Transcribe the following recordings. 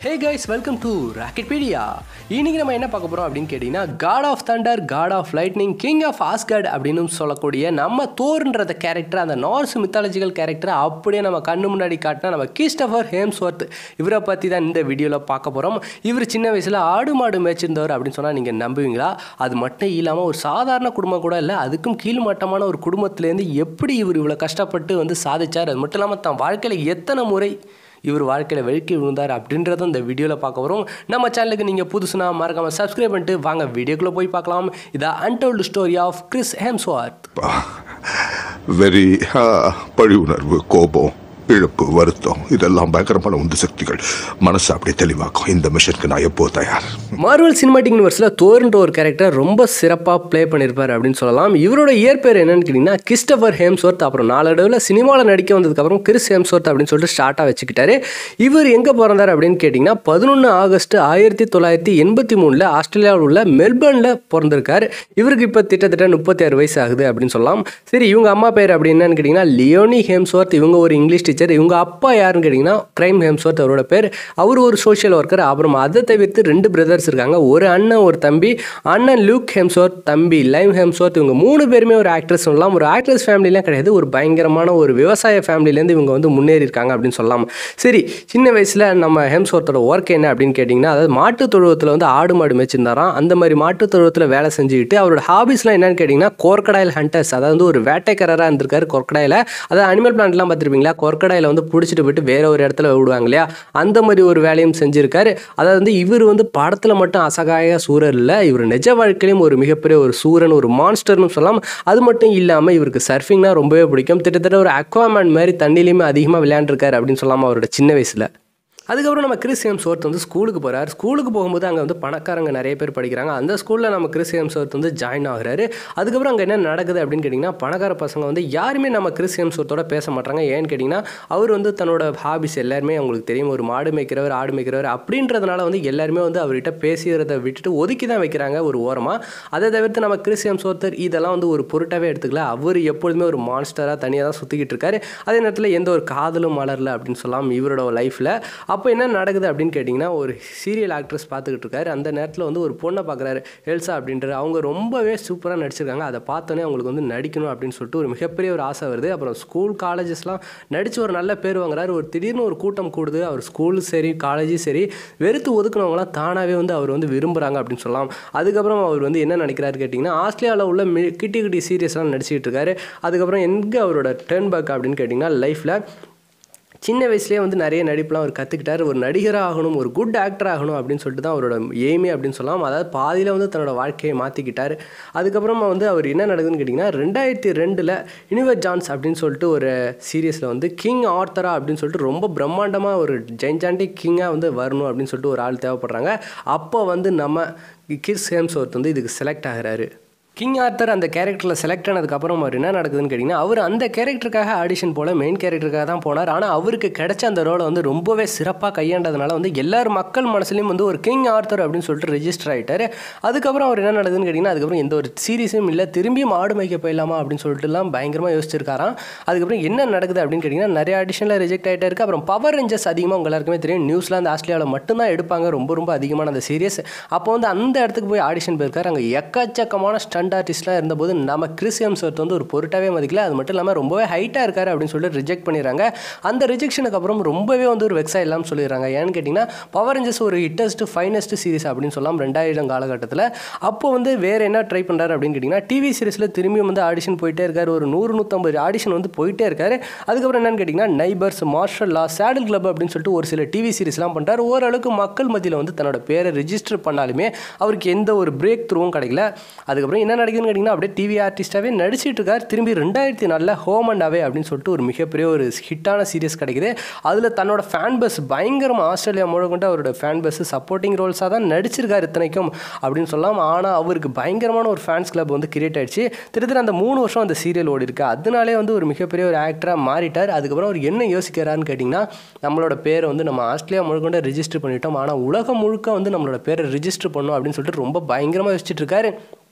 hey guys welcome to Rocketpedia இன்னைக்கு நம்ம என்ன பார்க்க போகிறோம் அப்படின்னு கேட்டிங்கன்னா god of thunder god of lightning king of Asgard அப்படின்னு சொல்லக்கூடிய நம்ம தோர்ன்றத கேரக்டர் அந்த நார்ஸ் மித்தாலஜிக்கல் கேரக்டரை அப்படியே நம்ம கண்ணு முன்னாடி காட்டினா நம்ம கிறிஸ்டபர் ஹேம்ஸ்வர்த் இவரை பற்றி தான் இந்த வீடியோவில் பார்க்க போகிறோம் இவர் சின்ன வயசில் ஆடு மாடு மேய்ச்சிருந்தவர் அப்படின்னு சொன்னால் நீங்கள் நம்புவீங்களா அது மட்டும் இல்லாமல் ஒரு சாதாரண குடும்பம் கூட இல்லை அதுக்கும் கீழ்மட்டமான ஒரு குடும்பத்துலேருந்து எப்படி இவர் இவ்வளோ கஷ்டப்பட்டு வந்து சாதிச்சார் அது மட்டும் இல்லாமல் தான் வாழ்க்கையில் எத்தனை முறை இவர் வாழ்க்கையில் வெழுக்கி விழுந்தார் அப்படின்றத இந்த வீடியோவில் பார்க்க வரும் நம்ம சேனலுக்கு நீங்கள் புதுசுனா மறக்காமல் சப்ஸ்கிரைப் பண்ணிட்டு வாங்க வீடியோக்குள்ளே போய் பார்க்கலாம் இதா untold story of Chris Hemsworth வெறி பழி உணர்வு கோபம் இழப்பு வருத்தம் இதெல்லாம் பயங்கரமான உந்து சக்திகள் மனசை அப்படியே தெளிவாக்கும் இந்த மிஷனுக்கு நான் எப்போ தயார் மார்வல் சினிமாட்டிக் யூனிவர்ஸில் தோர்ன்ற ஒரு கேரக்டர் ரொம்ப சிறப்பாக ப்ளே பண்ணியிருப்பார் அப்படின்னு சொல்லலாம் இவரோட இயற்பெயர் என்னன்னு கேட்டிங்கன்னா கிறிஸ்டபர் ஹேம்ஸ்வர்த் அப்புறம் நாளடைவில் சினிமாவில் நடிக்க வந்ததுக்கப்புறம் கிறிஸ் ஹேம்ஸ்வர்த் அப்படின்னு சொல்லிட்டு ஸ்டார்ட்டாக வச்சுக்கிட்டாரு இவர் எங்கே பிறந்தார் அப்படின்னு கேட்டிங்கன்னா பதினொன்று ஆகஸ்ட் ஆயிரத்தி தொள்ளாயிரத்தி எண்பத்தி மூணில் ஆஸ்திரேலியாவில் உள்ள மெல்பர்னில் பிறந்திருக்காரு இவருக்கு இப்போ கிட்டத்தட்ட முப்பத்தி ஆறு வயசு ஆகுது அப்படின்னு சொல்லலாம் சரி இவங்க அம்மா பேர் அப்படி என்னன்னு கேட்டிங்கன்னா லியோனி ஹேம்ஸ்வர்த் இவங்க ஒரு இங்கிலீஷ் டீச்சர் இவங்க அப்பா யாருன்னு கேட்டிங்கன்னா கிரைம் ஹேம்ஸ்வர்த் அவரோட பேர் அவர் ஒரு சோஷியல் ஒர்க்கர் அப்புறம் அதை தவிர்த்து ரெண்டு பிரதர்ஸ் இருக்காங்க ஒரு அண்ணன் ஒரு தம்பி அண்ணன் லூக் ஹெம்ஸ்வர்த் தம்பி லைம் ஹெம்ஸ்வர்த் இவங்க மூணு பேருமே ஒரு ஆக்ட்ரஸ் சொல்லலாம் ஒரு ஆக்ட்ரஸ் ஃபேமிலிலாம் கிடையாது ஒரு பயங்கரமான ஒரு விவசாய ஃபேமிலிலேருந்து இவங்க வந்து முன்னேறி இருக்காங்க அப்படின்னு சொல்லலாம் சரி சின்ன வயசில் நம்ம ஹெம்ஸ்வர்த்தோட ஒர்க் என்ன அப்படின்னு கேட்டிங்கன்னா அதாவது மாட்டு தொழுவத்தில் வந்து ஆடு மாடு மேய்ச்சிருந்தாராம் அந்த மாதிரி மாட்டு தொழுவத்தில் வேலை செஞ்சுக்கிட்டு அவரோட ஹாபிஸ்லாம் என்னன்னு கேட்டிங்கன்னா கோர்க்கடாயில் ஹண்டர்ஸ் அதாவது வந்து ஒரு வேட்டைக்காரராக இருந்திருக்காரு கொர்க்கடாயில் அதாவது அனிமல் பிளான்ட்லாம் பார்த்துருப்பீங்களா கொர்க்கடாயில் வந்து பிடிச்சிட்டு போயிட்டு வேற ஒரு இடத்துல விடுவாங்க இல்லையா அந்த மாதிரி ஒரு வேலையும் செஞ்சுருக்காரு அதாவது வந்து இவர் வந்து படத்தில் மட்டும் அசகாய சூரர் இல்லை இவர் நிஜ வாழ்க்கையிலும் ஒரு மிகப்பெரிய ஒரு சூரன் ஒரு மான்ஸ்டர்னு சொல்லலாம் அது மட்டும் இல்லாமல் இவருக்கு சர்ஃபிங்னா ரொம்பவே பிடிக்கும் கிட்டத்தட்ட ஒரு அக்வாமேன் மாதிரி தண்ணிலையுமே அதிகமாக விளையாண்டுருக்காரு அப்படின்னு சொல்லலாம் அவரோட சின்ன வயசில் அதுக்கப்புறம் நம்ம கிறிஸ் ஹேம்ஸ்வர்த் வந்து ஸ்கூலுக்கு போகிறார் ஸ்கூலுக்கு போகும்போது அங்கே வந்து பணக்காரங்க நிறைய பேர் படிக்கிறாங்க அந்த ஸ்கூலில் நம்ம கிறிஸ் ஹேம்ஸ்வர்த் வந்து ஜாயின் ஆகுறாரு அதுக்கப்புறம் அங்கே என்ன நடக்குது அப்படின்னு கேட்டிங்கன்னா பணக்கார பசங்க வந்து யாருமே நம்ம கிறிஸ் ஹேம்ஸ்வர்த்தோட பேச மாட்டாங்க ஏன்னு கேட்டிங்கன்னா அவர் வந்து தன்னோட ஹாபிஸ் எல்லாருமே அவங்களுக்கு தெரியும் ஒரு மாடு மேய்க்கிறவர் ஆடு மேய்க்கிறவர் அப்படின்றதுனால வந்து எல்லாருமே வந்து அவர்கிட்ட பேசுகிறத விட்டுட்டு ஒதுக்கி தான் வைக்கிறாங்க ஒரு ஓரமாக அதை தவிர்த்து நம்ம கிறிஸ் ஹேம்ஸ்வர்த்தர் இதெல்லாம் வந்து ஒரு பொருட்டாகவே எடுத்துக்கல அவர் எப்பொழுதுமே ஒரு மான்ஸ்டராக தனியாக தான் சுற்றிக்கிட்டு இருக்காரு அதே நேரத்தில் எந்த ஒரு காதலும் மலரல அப்படின்னு சொல்லலாம் இவரோட லைஃப்பில் அப்போ என்ன நடக்குது அப்படின்னு கேட்டிங்கன்னா ஒரு சீரியல் ஆக்ட்ரஸ் பார்த்துக்கிட்டு இருக்காரு அந்த நேரத்தில் வந்து ஒரு பொண்ணை பார்க்குறாரு எல்சா அப்படின்றது அவங்க ரொம்பவே சூப்பராக நடிச்சிருக்காங்க அதை பார்த்தோன்னே அவங்களுக்கு வந்து நடிக்கணும் அப்படின்னு சொல்லிட்டு ஒரு மிகப்பெரிய ஒரு ஆசை வருது அப்புறம் ஸ்கூல் காலேஜஸ்லாம் நடித்து ஒரு நல்ல பேர் வாங்குறாரு ஒரு திடீர்னு ஒரு கூட்டம் கூடுது அவர் ஸ்கூலும் சரி காலேஜும் சரி வெறுத்து ஒதுக்குனவங்களாம் தானாகவே வந்து அவர் வந்து விரும்புகிறாங்க அப்படின்னு சொல்லலாம் அதுக்கப்புறம் அவர் வந்து என்ன நினைக்கிறாரு கேட்டிங்கன்னா ஆஸ்திரேலியாவில் உள்ள மி கிட்டி கிட்டி சீரியஸ்லாம் நடிச்சிக்கிட்டு இருக்காரு அதுக்கப்புறம் எங்கே அவரோட டேர்ன் பேக் அப்படின்னு கேட்டிங்கன்னா லைஃப்பில் சின்ன வயசுலேயே வந்து நிறைய நடிப்புலாம் அவர் கற்றுக்கிட்டார் ஒரு நடிகராக ஆகணும் ஒரு குட் ஆக்டர் ஆகணும் அப்படின்னு சொல்லிட்டு தான் அவரோட எய்மே அப்படின்னு சொல்லலாம் அதாவது பாதியில் வந்து தன்னோட வாழ்க்கையை மாற்றிக்கிட்டார் அதுக்கப்புறமா வந்து அவர் என்ன நடக்குதுன்னு கேட்டிங்கன்னா ரெண்டாயிரத்தி ரெண்டில் யூனிவர் ஜான்ஸ் அப்படின்னு சொல்லிட்டு ஒரு சீரியஸில் வந்து கிங் ஆர்த்தரா அப்படின்னு சொல்லிட்டு ரொம்ப பிரம்மாண்டமாக ஒரு ஜெயின்ஜாண்டிக் கிங்காக வந்து வரணும் அப்படின்னு சொல்லிட்டு ஒரு ஆள் தேவைப்படுறாங்க அப்போ வந்து நம்ம கிஸ் ஹேம்ஸ்வர்த் வந்து இதுக்கு செலக்ட் ஆகிறாரு கிங் ஆர்த்தர் அந்த கேரக்டரில் செலக்ட் ஆனதுக்கப்புறம் அவர் என்ன நடக்குதுன்னு கேட்டிங்கன்னா அவர் அந்த கேரக்டருக்காக ஆடிஷன் போல் மெயின் கேரக்டருக்காக தான் போனார் ஆனால் அவருக்கு கிடைச்ச அந்த ரோலை வந்து ரொம்பவே சிறப்பாக கையாண்டதுனால வந்து எல்லார் மக்கள் மனசுலையும் வந்து ஒரு கிங் ஆர்த்தர் அப்படின்னு சொல்லிட்டு ரெஜிஸ்டர் ஆகிட்டார் அதுக்கப்புறம் அவர் என்ன நடக்குதுன்னு கேட்டிங்கன்னா அதுக்கப்புறம் எந்த ஒரு சீரியஸும் இல்லை திரும்பியும் ஆடு மேய்க்க போயிடலாமா அப்படின்னு சொல்லிட்டுலாம் பயங்கரமாக யோசிச்சிருக்காராம் அதுக்கப்புறம் என்ன நடக்குது அப்படின்னு கேட்டிங்கன்னா நிறைய ஆடிஷனில் ரிஜெக்ட் ஆகிட்டே இருக்குது அப்புறம் பவர் ரேஞ்சர்ஸ் அதிகமாக உங்க எல்லாருக்குமே தெரியும் நியூசிலாந்து ஆஸ்திரேலியாவில் மட்டும்தான் எடுப்பாங்க ரொம்ப ரொம்ப அதிகமான அந்த சீரியஸ் அப்போ வந்து அந்த இடத்துக்கு போய் ஆடிஷன் போயிருக்காரு அங்கே எக்கச்சக்கமான ஸ்டண்ட் ஆர்டிஸ்ட்லாம் இருந்தபோது நம்ம கிறிஸ் ஹெம்ஸ்வர்த் வந்து ஒரு பொருட்டாவே மதிக்கல அது மட்டும் இல்லாமல் ரொம்பவே ஹைட்டாக இருக்காரு அப்படின்னு சொல்லிட்டு ரிஜெக்ட் பண்ணிடுறாங்க அந்த ரிஜெக்ஷனுக்கு அப்புறம் ரொம்பவே வந்து ஒரு வெக்ஸா இல்லாமல் சொல்லிடுறாங்க ஏன்னு கேட்டிங்கன்னா பவர் ரேஞ்சர்ஸ் ஒரு ஹிட்டஸ்ட் ஃபைனஸ்ட் சீரிஸ் அப்படின்னு சொல்லலாம் ரெண்டாயிரம் காலகட்டத்தில் அப்போ வந்து வேறு என்ன ட்ரை பண்ணுறாரு அப்படின்னு கேட்டிங்கன்னா டிவி சீரிஸில் திரும்பியும் வந்து ஆடிஷன் போயிட்டே இருக்காரு ஒரு நூறு நூற்றம்பது ஆடிஷன் வந்து போயிட்டே இருக்காரு அதுக்கப்புறம் என்னன்னு கேட்டிங்கன்னா Neighbours Marshall Law Saddle Club அப்படின்னு சொல்லிட்டு ஒரு சில டிவி சீரிஸ்லாம் பண்ணுறாரு ஓரளவுக்கு மக்கள் மத்தியில் வந்து தன்னோட பேரை ரிஜிஸ்டர் பண்ணாலுமே அவருக்கு எந்த ஒரு பிரேக் த்ரூவும் கிடைக்கல அதுக்கப்புறம் என்ன நடக்குதுன்னு கேட்டிங்கன்னா அப்படியே டிவி ஆர்டிஸ்டாகவே நடிச்சிட்டு இருக்கார் திரும்பி ரெண்டாயிரத்தி நாலில் ஹோம் அண்ட் அவே அப்படின்னு சொல்லிட்டு ஒரு மிகப்பெரிய ஒரு ஹிட்டான சீரியஸ் கிடைக்குது அதில் தன்னோட ஃபேன் பஸ் பயங்கரமாக ஆஸ்திரேலியா முழுக்கொண்டு அவரோட ஃபேன் பஸ் சப்போர்ட்டிங் ரோல்ஸாக தான் நடிச்சிருக்காரு இத்தனைக்கும் அப்படின்னு சொல்லலாம் ஆனால் அவருக்கு பயங்கரமான ஒரு ஃபேன்ஸ் கிளப் வந்து கிரியேட் ஆயிடுச்சு திருத்தர அந்த மூணு வருஷம் அந்த சீரியல் ஓடி இருக்கு அதனாலே வந்து ஒரு மிகப்பெரிய ஒரு ஆக்டராக மாறிட்டார் அதுக்கப்புறம் அவர் என்ன யோசிக்கிறாருன்னு கேட்டிங்கன்னா நம்மளோட பேரை வந்து நம்ம ஆஸ்திரேலியா முழுக்கொண்டு ரிஜிஸ்டர் பண்ணிட்டோம் ஆனால் உலகம் முழுக்க வந்து நம்மளோட பேரை ரிஜிஸ்டர் பண்ணணும் அப்படின்னு சொல்லிட்டு ரொம்ப பயங்கரமாக யோசிச்சுட்டு இருக்காரு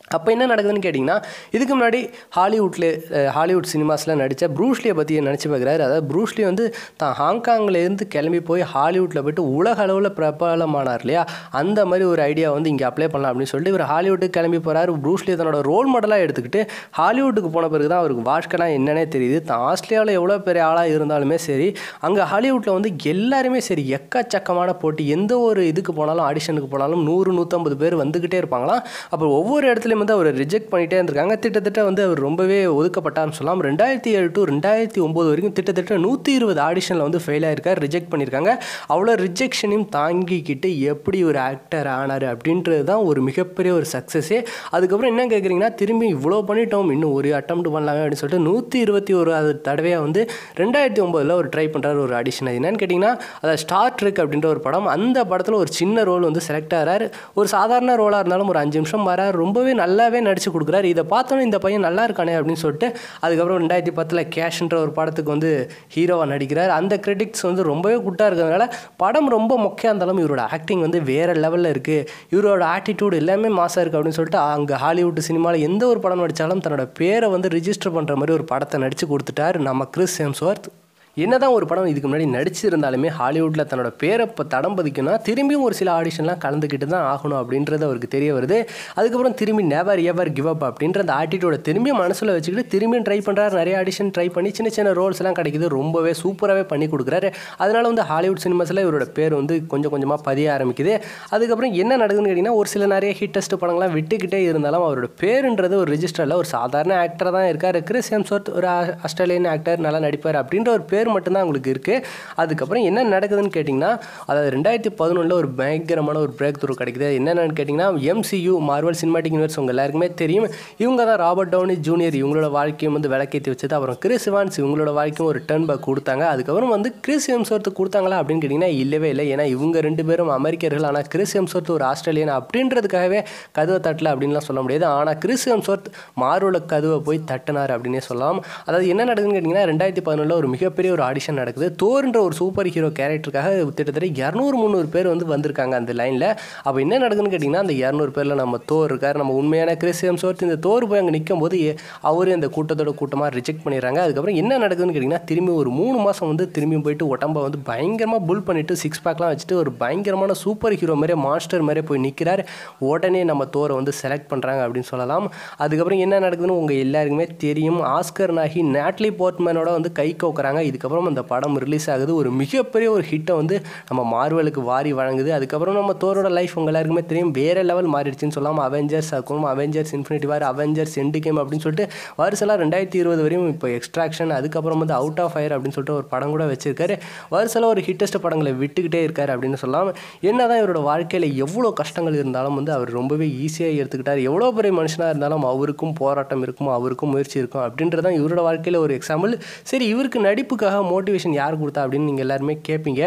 அப்போ என்ன நடக்குதுன்னு கேட்டிங்கன்னா இதுக்கு முன்னாடி ஹாலிவுட்ல அஹ், ஹாலிவுட் சினிமாஸில் நடித்த ப்ரூஸ்லியை பற்றி நினச்சி பார்க்குறாரு அதாவது ப்ரூஸ்லி வந்து தான் ஹாங்காங்லேருந்து கிளம்பி போய் ஹாலிவுட்டில் போயிட்டு உலக அளவில் பிரபலமானார் இல்லையா அந்த மாதிரி ஒரு ஐடியா வந்து இங்கே அப்ளை பண்ணலாம் அப்படின்னு சொல்லிட்டு இவர் ஹாலிவுட்டுக்கு கிளம்பி போகிறாரு ப்ரூஸ்லி தன்னோட ரோல் மாடலாக எடுத்துக்கிட்டு ஹாலிவுட்டுக்கு போன பிறகு தான் அவருக்கு வாழ்க்கைலாம் என்னன்னே தெரியுது தான் ஆஸ்திரேலியாவில் எவ்வளோ பெரிய ஆளாக இருந்தாலுமே சரி அங்கே ஹாலிவுட்டில் வந்து எல்லாருமே சரி எக்கச்சக்கமான போட்டி எந்த ஒரு இதுக்கு போனாலும் ஆடிஷனுக்கு போனாலும் நூறு நூற்றம்பது பேர் வந்துக்கிட்டே இருப்பாங்களாம் அப்புறம் ஒவ்வொரு இடத்துலையும் வந்து அவர் ரிஜெக்ட் பண்ணிகிட்டே இருந்திருக்காங்க திட்டத்தட்ட வந்து அவர் ரொம்பவே ஒதுக்கப்பட்டார்னு சொல்லலாம் ரெண்டாயிரத்தி ஏழு டு ரெண்டாயிரத்தி ஒம்பது வரைக்கும் திட்டத்தட்ட நூற்றி இருபது ஆடிஷனில் வந்து ஃபெயில் ஆயிருக்கார் ரிஜெக்ட் பண்ணியிருக்காங்க அவ்வளோ ரிஜெக்ஷனையும் தாங்கிக்கிட்டு எப்படி ஒரு ஆக்டர் ஆனார் அப்படின்றது தான் ஒரு மிகப்பெரிய ஒரு சக்ஸஸே அதுக்கப்புறம் என்ன கேட்குறீங்கன்னா திரும்பி இவ்வளோ பண்ணிட்டோம் இன்னும் ஒரு அட்டம் பண்ணலாமே அப்படின்னு சொல்லிட்டு நூற்றி இருபத்தி ஒரு அது தடவையாக வந்து ரெண்டாயிரத்தி ஒம்போதில் ஒரு ட்ரை பண்ணுறாரு ஒரு ஆடிஷன் அது என்னன்னு கேட்டிங்கன்னா அதாவது ஸ்டார் ட்ரிக் அப்படின்ற ஒரு படம் அந்த படத்தில் ஒரு சின்ன ரோல் வந்து செலக்ட் ஆகிறாரு ஒரு சாதாரண ரோலாக இருந்தாலும் ஒரு அஞ்சு நிமிஷம் வராரு ரொம்பவே நல்லாவே நடிச்சு கொடுக்குறாரு இதை பார்த்தோன்னே இந்த பையன் நல்லா இருக்கானே அப்படின்னு சொல்லிட்டு அதுக்கப்புறம் ரெண்டாயிரத்தி பத்தில் கேஷ்ன்ற ஒரு படத்துக்கு வந்து ஹீரோவாக நடிக்கிறார் அந்த கிரிட்டிக்ஸ் வந்து ரொம்பவே குட்டாக இருக்கிறதுனால படம் ரொம்ப மொக்கையாக இருந்தாலும் இவரோட ஆக்டிங் வந்து வேறு லெவலில் இருக்குது இவரோட ஆட்டிடியூட் எல்லாமே மாசாக இருக்குது அப்படின்னு சொல்லிட்டு அங்கே ஹாலிவுட் சினிமாவில் எந்த ஒரு படம் நடித்தாலும் தன்னோட பேரை வந்து ரிஜிஸ்டர் பண்ணுற மாதிரி ஒரு படத்தை நடித்து கொடுத்துட்டார் நம்ம கிறிஸ் ஹெம்ஸ்வர்த் என்னதான் ஒரு படம் இதுக்கு முன்னாடி நடிச்சிருந்தாலுமே ஹாலிவுட்டில் தன்னோட பேரை இப்போ தடம் பதிக்கணும்னா திரும்பியும் ஒரு சில ஆடிஷன்லாம் கலந்துக்கிட்டு தான் ஆகணும் அப்படின்றது அவருக்கு தெரிய வருது அதுக்கப்புறம் திரும்பி நெவர் எவர் கிவ் அப் அப்படின்ற அந்த ஆட்டிடியூட திரும்பி மனசில் வச்சுக்கிட்டு திரும்பியும் ட்ரை பண்ணுறாரு நிறைய ஆடிஷன் ட்ரை பண்ணி சின்ன சின்ன ரோல்ஸ் எல்லாம் கிடைக்குது ரொம்பவே சூப்பராகவே பண்ணி கொடுக்குறாரு அதனால வந்து ஹாலிவுட் சினிமாஸில் இவரோட பேர் வந்து கொஞ்சம் கொஞ்சமாக பதிய ஆரம்பிக்குது அதுக்கப்புறம் என்ன நடக்குதுன்னு கேட்டிங்கன்னா ஒரு சில நிறைய ஹிட் டெஸ்ட் படங்கள்லாம் விட்டுக்கிட்டே இருந்தாலும் அவரோட பேருன்றது ஒரு ரிஜிஸ்டரில் ஒரு சாதாரண ஆக்டர் தான் இருக்கார் கிறிஸ் ஹெம்ஸ்வர்த் ஒரு ஆ- ஆஸ்திரேலியன் ஆக்டர் நல்லா நடிப்பார் அப்படின்ற ஒரு பேர் மட்டும்தான் உங்களுக்கு இருக்குது அதுக்கப்புறம் என்ன நடக்குதுன்னு கேட்டிங்கன்னா அதாவது ரெண்டாயிரத்தி பதினொன்றில் ஒரு பயங்கரமான ஒரு பிரேக் த்ரூ கிடைக்குது என்னென்னு கேட்டிங்கன்னா எம்சியூ மார்வல் சினிமாட்டிக் யூனிவர்ஸ் உங்கள் எல்லாருக்குமே தெரியும் இவங்க தான் ராபர்ட் டவுனி ஜூனியர் இவங்களோட வாழ்க்கையும் வந்து விளக்கேற்றி வச்சது அப்புறம் கிறிஸ் இவான்ஸ் இவங்களோட வாழ்க்கையும் ஒரு டர்ன் பேக் கொடுத்தாங்க அதுக்கப்புறம் வந்து கிறிஸ் எம்ஸ்வர்த்து கொடுத்தாங்களா அப்படின்னு கேட்டிங்கன்னா இல்லவே இல்லை ஏன்னா இவங்க ரெண்டு பேரும் அமெரிக்கர்கள் ஆனால் கிறிஸ் எம்ஸ்வர்த் ஒரு ஆஸ்திரேலியன் அப்படின்றதுக்காகவே கதவை தட்டல அப்படின்லாம் சொல்ல முடியாது ஆனால் கிறிஸ் எம்ஸ்வர்த் மார்வல கதவை போய் தட்டினார் அப்படின்னே சொல்லலாம் அதாவது என்ன நடக்குதுன்னு கேட்டிங்கன்னா ரெண்டாயிரத்தி பதினொன்றில் ஒரு மிகப்பெரிய ஒரு ஆடிஷன் நடக்குது தோர்ன்ற ஒரு சூப்பர் ஹீரோ கேரக்டருக்காக கிட்டத்தட்ட இரநூறு முந்நூறு பேர் வந்து வந்திருக்காங்க அந்த லைனில் அப்போ என்ன நடக்குதுன்னு கேட்டிங்கன்னா அந்த இரநூறு பேரில் நம்ம தோர் இருக்கார் நம்ம உண்மையான கிறிஸ் ஹெம்ஸ்வர்த் இந்த தோர் போய் அங்கே நிற்கும் போது அவரு இந்த கூட்டத்தோட கூட்டமாக ரிஜெக்ட் பண்ணிடுறாங்க அதுக்கப்புறம் என்ன நடக்குதுன்னு கேட்டிங்கன்னா திரும்பி ஒரு மூணு மாதம் வந்து திரும்பியும் போயிட்டு உடம்ப வந்து பயங்கரமாக புல் பண்ணிட்டு சிக்ஸ் பேக்லாம் வச்சுட்டு ஒரு பயங்கரமான சூப்பர் ஹீரோ மாதிரியே மாஸ்டர் மாதிரியே போய் நிற்கிறார் உடனே நம்ம தோரை வந்து செலக்ட் பண்ணுறாங்க அப்படின்னு சொல்லலாம் அதுக்கப்புறம் என்ன நடக்குதுன்னு உங்கள் எல்லாருக்குமே தெரியும் ஆஸ்கர் நாகி நேட்லி போர்ட்மேனோட வந்து கை கோக்குறாங்க இதுக்கப்புறம் அந்த படம் ரிலீஸ் ஆகுது ஒரு மிகப்பெரிய ஒரு ஹிட்டை வந்து நம்ம மார்வலுக்கு வாரி வழங்குது அதுக்கப்புறம் நம்ம தோரோட லைஃப் உங்கள் எல்லாருக்குமே தெரியும் வேறு லெவல் மாறிடுச்சுன்னு சொல்லலாம் அவெஞ்சர்ஸ் ஆகும் Avengers Infinity War Avengers Endgame அப்படின்னு சொல்லிட்டு வருஷம்லாம் ரெண்டாயிரத்தி இருபது வரையும் இப்போ எக்ஸ்ட்ராக்ஷன் அதுக்கப்புறம் வந்து அவுட் ஆஃப் ஃபயர் அப்படின்னு சொல்லிட்டு ஒரு படம் கூட வச்சிருக்காரு வருஷம்லாம் ஒரு ஹிட்டஸ்ட் படங்களை விட்டுக்கிட்டே இருக்காரு அப்படின்னு சொல்லலாம் என்னதான் இவரோட வாழ்க்கையில் எவ்வளோ கஷ்டங்கள் இருந்தாலும் வந்து அவர் ரொம்பவே ஈஸியாக எடுத்துக்கிட்டார் எவ்வளோ பெரிய மனுஷனாக இருந்தாலும் அவருக்கும் போராட்டம் இருக்கும் அவருக்கும் முயற்சி இருக்கும் அப்படின்றதான் இவரோட வாழ்க்கையில் ஒரு எக்ஸாம்பிள் சரி இவருக்கு நடிப்புக்காக மோட்டிவேஷன் யார் கொடுத்தா அப்படின்னு நீங்கள் எல்லாருமே கேட்பீங்க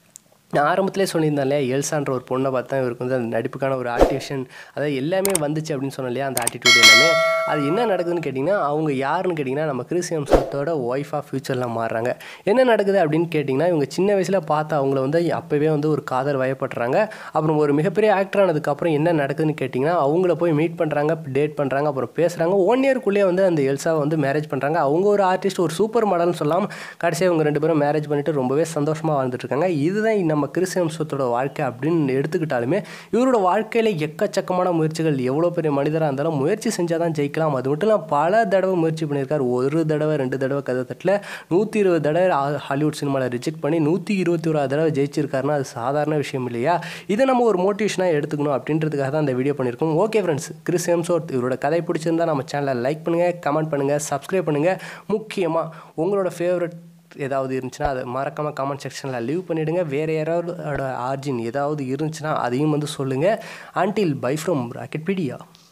நான் ஆரம்பத்திலே சொல்லியிருந்தேன் இல்லையா எல்சான்ற ஒரு பொண்ணை பார்த்தா இவருக்கு வந்து அந்த நடிப்புக்கான ஒரு ஆக்டிவேஷன் அதாவது எல்லாமே வந்துச்சு அப்படின்னு சொன்னேன் இல்லையா அந்த ஆட்டிடியூட் எல்லாமே அது என்ன நடக்குதுன்னு கேட்டிங்கன்னா அவங்க யாருன்னு கேட்டிங்கன்னா நம்ம கிறிஸ் ஹெம்ஸ்வர்த்தோட ஒய்ஃபாக ஃப்யூச்சரில் மாறுறாங்க என்ன நடக்குது அப்படின்னு கேட்டிங்கன்னா இவங்க சின்ன வயசில் பார்த்து அவங்கள வந்து அப்போவே வந்து ஒரு காதல் வயப்படுறாங்க அப்புறம் ஒரு மிகப்பெரிய ஆக்டர் ஆனதுக்கப்புறம் என்ன நடக்குதுன்னு கேட்டிங்கன்னா அவங்கள போய் மீட் பண்ணுறாங்க டேட் பண்ணுறாங்க அப்புறம் பேசுகிறாங்க ஒன் இயர்க்குள்ளேயே வந்து அந்த எல்சாவை வந்து மேரேஜ் பண்ணுறாங்க அவங்க ஒரு ஆர்டிஸ்ட் ஒரு சூப்பர் மாடல்னு சொல்லலாம் கடைசியாக இவங்க ரெண்டு பேரும் மேரேஜ் பண்ணிட்டு ரொம்பவே சந்தோஷமாக வாழ்ந்துட்டு இருக்காங்க இதுதான் நம்ம கிறிஸ் ஹெம்ஸ்வர்த்தோட வாழ்க்கை அப்படின்னு எடுத்துக்கிட்டாலுமே இவரோட வாழ்க்கையில் எக்கச்சக்கமான முயற்சிகள் எவ்வளோ பெரிய மனிதராக இருந்தாலும் முயற்சி செஞ்சால் தான் ஜெயிக்கலாம் அது மட்டும் இல்லாமல் பல தடவை முயற்சி பண்ணியிருக்காரு ஒரு தடவை ரெண்டு தடவை கதை தட்டில் நூற்றி இருபது தடவை ஹா- ஹாலிவுட் சினிமாவில் ரிஜெக்ட் பண்ணி நூற்றி இருபத்தி ஓராது தடவை ஜெயிச்சிருக்காருன்னா அது சாதாரண விஷயம் இல்லையா இதை நம்ம ஒரு மோட்டிவேஷனாக எடுத்துக்கணும் அப்படின்றதுக்காக தான் இந்த வீடியோ பண்ணியிருக்கோம் ஓகே ஃப்ரெண்ட்ஸ் கிறிஸ் ஹெம்ஸ்வர்த் இவரோட கதை பிடிச்சிருந்தா நம்ம சேனலை லைக் பண்ணுங்கள் கமெண்ட் பண்ணுங்கள் சப்ஸ்கிரைப் பண்ணுங்கள் முக்கியமாக உங்களோட ஃபேவரட் ஏதாவது இருந்துச்சுன்னா அதை மறக்காமல் கமெண்ட் செக்ஷனில் லீவ் பண்ணிவிடுங்க வேறு யாராவது ஆர்ஜின் ஏதாவது இருந்துச்சுன்னா அதையும் வந்து சொல்லுங்கள் அன்டில் பை ஃப்ரம் ராக்கெட்பீடியா